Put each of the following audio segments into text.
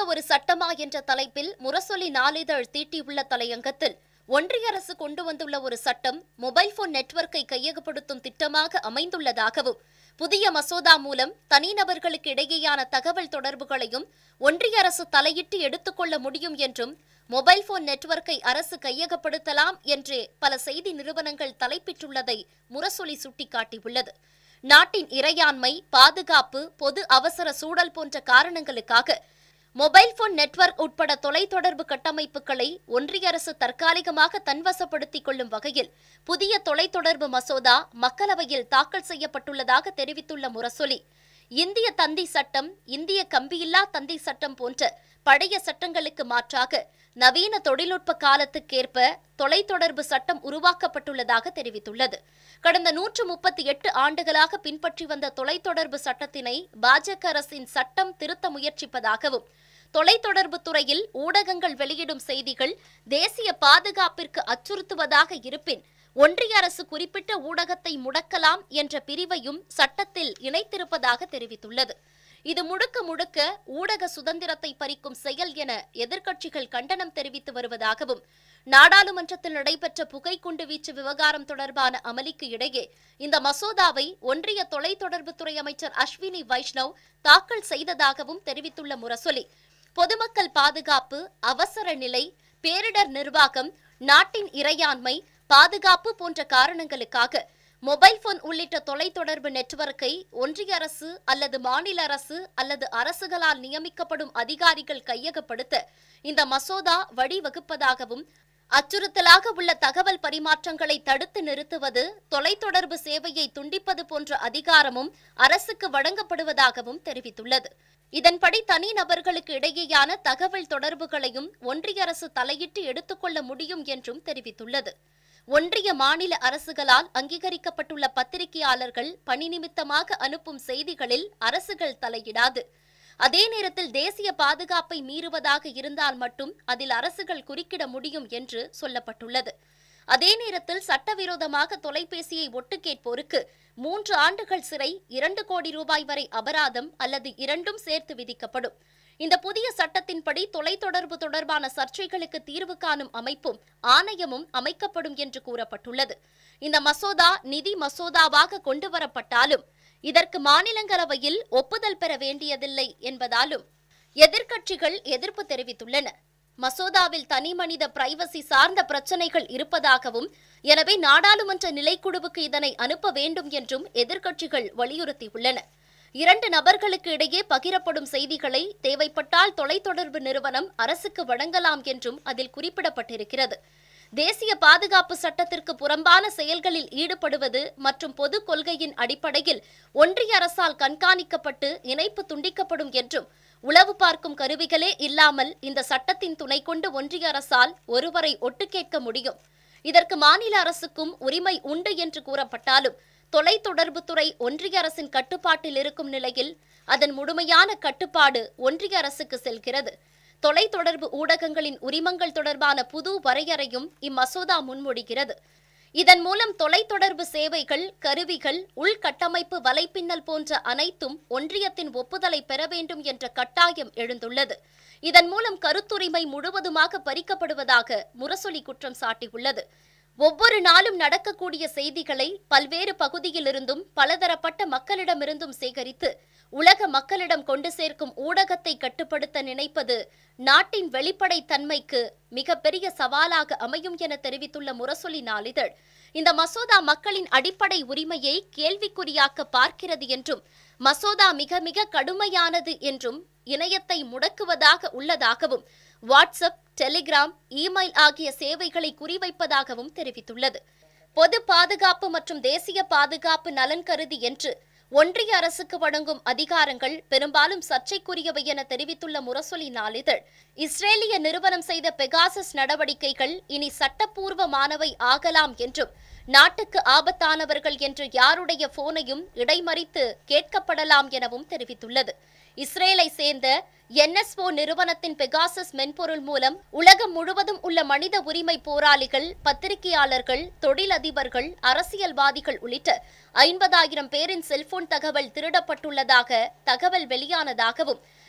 ஒரு சட்டமா என்ற தலைப்பில் முரசொலி நாளிதழ் தீட்டியுள்ள தலையங்கத்தில் ஒன்றிய அரசு கொண்டு வந்துள்ள ஒரு சட்டம் மொபைல் போன் நெட்வொர்க்கை கையகப்படுத்தும் திட்டமாக அமைந்துள்ளதாகவும் புதிய மசோதா மூலம் தனிநபர்களுக்கு இடையேயான தகவல் தொடர்புகளையும் ஒன்றிய அரசு தலையிட்டு எடுத்துக்கொள்ள முடியும் என்றும் மொபைல் போன் நெட்வொர்க்கை அரசு கையகப்படுத்தலாம் என்றே பல செய்தி நிறுவனங்கள் தலைப்பிட்டுள்ளதை முரசொலி சுட்டிக்காட்டியுள்ளது நாட்டின் இறையாண்மை பாதுகாப்பு பொது அவசர சூழல் போன்ற காரணங்களுக்காக மொபைல் போன் நெட்வொர்க் உட்பட தொலைத்தொடர்பு கட்டமைப்புகளை ஒன்றிய அரசு தற்காலிகமாக தன்வசப்படுத்திக் கொள்ளும் வகையில் புதிய தொலைத்தொடர்பு மசோதா மக்களவையில் தாக்கல் செய்யப்பட்டுள்ளதாக தெரிவித்துள்ள முரசொலி இந்திய தந்தி சட்டம் இந்திய கம்பியில்லா தந்தி சட்டம் போன்ற பழைய சட்டங்களுக்கு மாற்றாக நவீன தொழில்நுட்ப காலத்துக்கேற்ப தொலைத்தொடர்பு சட்டம் உருவாக்கப்பட்டுள்ளதாக தெரிவித்துள்ளது கடந்த நூற்று முப்பத்தி எட்டு ஆண்டுகளாக பின்பற்றி வந்த தொலைத்தொடர்பு சட்டத்தினை பாஜக அரசின் சட்டம் திருத்த முயற்சிப்பதாகவும் தொலைத்தொடர்பு துறையில் ஊடகங்கள் வெளியிடும் செய்திகள் தேசிய பாதுகாப்பிற்கு அச்சுறுத்துவதாக இருப்பின் ஒன்றிய அரசு குறிப்பிட்ட ஊடகத்தை முடக்கலாம் என்ற பிரிவையும் சட்டத்தில் இணைத்திருப்பதாக தெரிவித்துள்ளது இது முழுக்க முழுக்க ஊடக சுதந்திரத்தை பறிக்கும் செயல் என எதிர்க்கட்சிகள் கண்டனம் தெரிவித்து வருவதாகவும் நாடாளுமன்றத்தில் நடைபெற்ற புகைக்குண்டு வீச்சு விவகாரம் தொடர்பான அமளிக்கு இடையே இந்த மசோதாவை ஒன்றிய தொலைத்தொடர்புத்துறை அமைச்சர் அஸ்வினி வைஷ்ணவ் தாக்கல் செய்ததாகவும் தெரிவித்துள்ள முரசொலி பொதுமக்கள் பாதுகாப்பு அவசர நிலை பேரிடர் நிர்வாகம் நாட்டின் இறையாண்மை பாதுகாப்பு போன்ற காரணங்களுக்காக மொபைல் போன் உள்ளிட்ட தொலைத்தொடர்பு நெட்வொர்க்கை ஒன்றிய அரசு அல்லது மாநில அரசு அல்லது அரசுகளால் நியமிக்கப்படும் அதிகாரிகள் கையகப்படுத்த இந்த மசோதா வழிவகுப்பதாகவும் அச்சுறுத்தலாக உள்ள தகவல் பரிமாற்றங்களை தடுத்து நிறுத்துவது தொலைத்தொடர்பு சேவையை துண்டிப்பது போன்ற அதிகாரமும் அரசுக்கு வழங்கப்படுவதாகவும் தெரிவித்துள்ளது இதன்படி தனி நபர்களுக்கு இடையேயான தகவல் தொடர்புகளையும் ஒன்றிய அரசு தலையிட்டு எடுத்துக்கொள்ள முடியும் என்றும் தெரிவித்துள்ளது ஒன்றிய மாநில அரசுகளால் அங்கீகரிக்கப்பட்டுள்ள பத்திரிகையாளர்கள் பணி நிமித்தமாக அனுப்பும் செய்திகளில் அரசுகள் தலையிடாது அதே நேரத்தில் தேசிய பாதுகாப்பை மீறுவதாக இருந்தால் மட்டும் அதில் அரசுகள் குறுக்கிட முடியும் என்று சொல்லப்பட்டுள்ளது அதே நேரத்தில் சட்டவிரோதமாக தொலைபேசியை ஒட்டு கேட்போருக்கு மூன்று ஆண்டுகள் சிறை இரண்டு கோடி ரூபாய் வரை அபராதம் அல்லது இரண்டும் சேர்த்து விதிக்கப்படும் இந்த புதிய சட்டத்தின்படி தொலைத்தொடர்பு தொடர்பான சர்ச்சைகளுக்கு தீர்வு காணும் அமைப்பும் ஆணையமும் அமைக்கப்படும் என்று கூறப்பட்டுள்ளது இந்த மசோதா நிதி மசோதாவாக கொண்டு வரப்பட்டாலும் இதற்கு மாநிலங்களவையில் ஒப்புதல் பெற வேண்டியதில்லை என்பதாலும் எதிர்க்கட்சிகள் எதிர்ப்பு தெரிவித்துள்ளன மசோதாவில் தனிமனித பிரைவசி சார்ந்த பிரச்சனைகள் இருப்பதாகவும் எனவே நாடாளுமன்ற நிலைக்குழுவுக்கு இதனை அனுப்ப வேண்டும் என்றும் எதிர்க்கட்சிகள் வலியுறுத்தியுள்ளன இரண்டு நபர்களுக்கு இடையே பகிரப்படும் செய்திகளை தேவைப்பட்டால் தொலைத்தொடர்பு நிறுவனம் அரசுக்கு வழங்கலாம் என்றும் அதில் குறிப்பிடப்பட்டிருக்கிறது தேசிய பாதுகாப்பு சட்டத்திற்கு புறம்பான செயல்களில் ஈடுபடுவது மற்றும் பொது கொள்கையின் அடிப்படையில் ஒன்றிய அரசால் கண்காணிக்கப்பட்டு இணைப்பு துண்டிக்கப்படும் என்றும் உளவு பார்க்கும் கருவிகளே இல்லாமல் இந்த சட்டத்தின் துணை கொண்டு ஒன்றிய அரசால் ஒருவரை ஒட்டு கேட்க முடியும் இதற்கு மாநில அரசுக்கும் உரிமை உண்டு என்று கூறப்பட்டாலும் தொலைத்தொடர்புத்துறை ஒன்றிய அரசின் கட்டுப்பாட்டில் இருக்கும் நிலையில் அதன் முழுமையான கட்டுப்பாடு ஒன்றிய அரசுக்கு செல்கிறது தொலைத்தொடர்பு ஊடகங்களின் உரிமங்கள் தொடர்பான புது வரையறையும் இம்மசோதா முன்மொழிகிறது இதன் மூலம் தொலைத்தொடர்பு சேவைகள் கருவிகள் உள்கட்டமைப்பு வலைப்பின்னல் போன்ற அனைத்தும் ஒன்றியத்தின் ஒப்புதலை பெற வேண்டும் என்ற கட்டாயம் எழுந்துள்ளது இதன் மூலம் கருத்துரிமை முழுவதுமாக பறிக்கப்படுவதாக முரசொலி குற்றம் சாட்டியுள்ளது ஒவ்வொரு நாளும் நடக்கக்கூடிய செய்திகளை பல்வேறு பகுதியிலிருந்தும் பலதரப்பட்ட மக்களிடமிருந்தும் சேகரித்து உலக மக்களிடம் கொண்டு சேர்க்கும் ஊடகத்தை கட்டுப்படுத்த நினைப்பது நாட்டின் வெளிப்படைத் தன்மைக்கு மிகப்பெரிய சவாலாக அமையும் என தெரிவித்துள்ள முரசொலி நாளிதழ் இந்த மசோதா மக்களின் அடிப்படை உரிமையை கேள்விக்குறியாக்க பார்க்கிறது என்றும் மசோதா மிக மிக கடுமையானது என்றும் இணையத்தை முடக்குவதாக உள்ளதாகவும் வாட்ஸ்அப் டெலிகிராம் இமெயில் ஆகிய சேவைகளை குறிவைப்பதாகவும் தெரிவித்துள்ளது பொது பாதுகாப்பு மற்றும் தேசிய பாதுகாப்பு நலன் கருதி என்று ஒன்றிய அரசுக்கு வழங்கும் அதிகாரங்கள் பெரும்பாலும் சர்ச்சைக்குரியவை என தெரிவித்துள்ள முரசொலி நாளிதழ் இஸ்ரேலிய நிறுவனம் செய்த பெகாசஸ் நடவடிக்கைகள் இனி சட்டப்பூர்வமானவை ஆகலாம் என்றும் நாட்டுக்கு ஆபத்தானவர்கள் என்று யாருடைய போனையும் இடைமறித்து கேட்கப்படலாம் எனவும் தெரிவித்துள்ளது இஸ்ரேலை சேர்ந்த என்எஸ்ஓ நிறுவனத்தின் பெகாசஸ் மென்பொருள் மூலம் உலகம் முழுவதும் உள்ள மனித உரிமை போராளிகள் பத்திரிகையாளர்கள் தொழிலதிபர்கள் அரசியல்வாதிகள் உள்ளிட்ட ஐம்பதாயிரம் பேரின் செல்போன் தகவல் திருடப்பட்டுள்ளதாக தகவல் வெளியானதாகவும்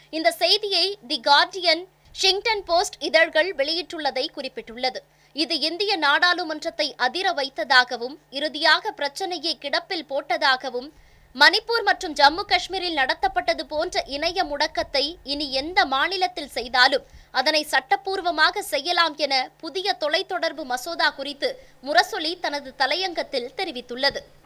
இந்த செய்தியை தி கார்டியன் ஷிங்டன் போஸ்ட் இதழ்கள் வெளியிட்டுள்ளதை குறிப்பிட்டுள்ளது இது இந்திய நாடாளுமன்றத்தை அதிர வைத்ததாகவும் இறுதியாக பிரச்சனையை கிடப்பில் போட்டதாகவும் மணிப்பூர் மற்றும் ஜம்மு காஷ்மீரில் நடத்தப்பட்டது போன்ற இணைய முடக்கத்தை இனி எந்த மாநிலத்தில் செய்தாலும் அதனை சட்டப்பூர்வமாக செய்யலாம் என புதிய தொலைத்தொடர்பு மசோதா குறித்து முரசொலி தனது தலையங்கத்தில் தெரிவித்துள்ளது